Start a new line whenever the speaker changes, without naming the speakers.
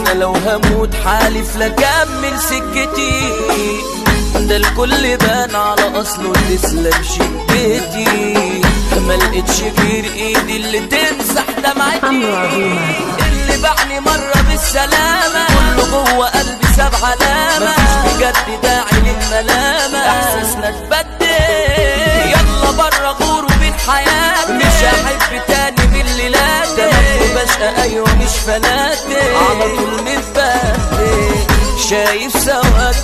انا لو هموت حالف لكمل سكتي ده الكل بان على اصله تسلم شدتي ما لقيتش غير ايدي اللي تمسح دمعتي اللي باعني مرة بالسلامة كله جوه قلبي ساب علامة مفيش بجد داعي للملامة احساسنا اتبدل يلا بره غور وبين حياتي مش هحب تاني من الليلات تمام بشقى ايوه مش فلاتي على طول متبهدل شايف سواد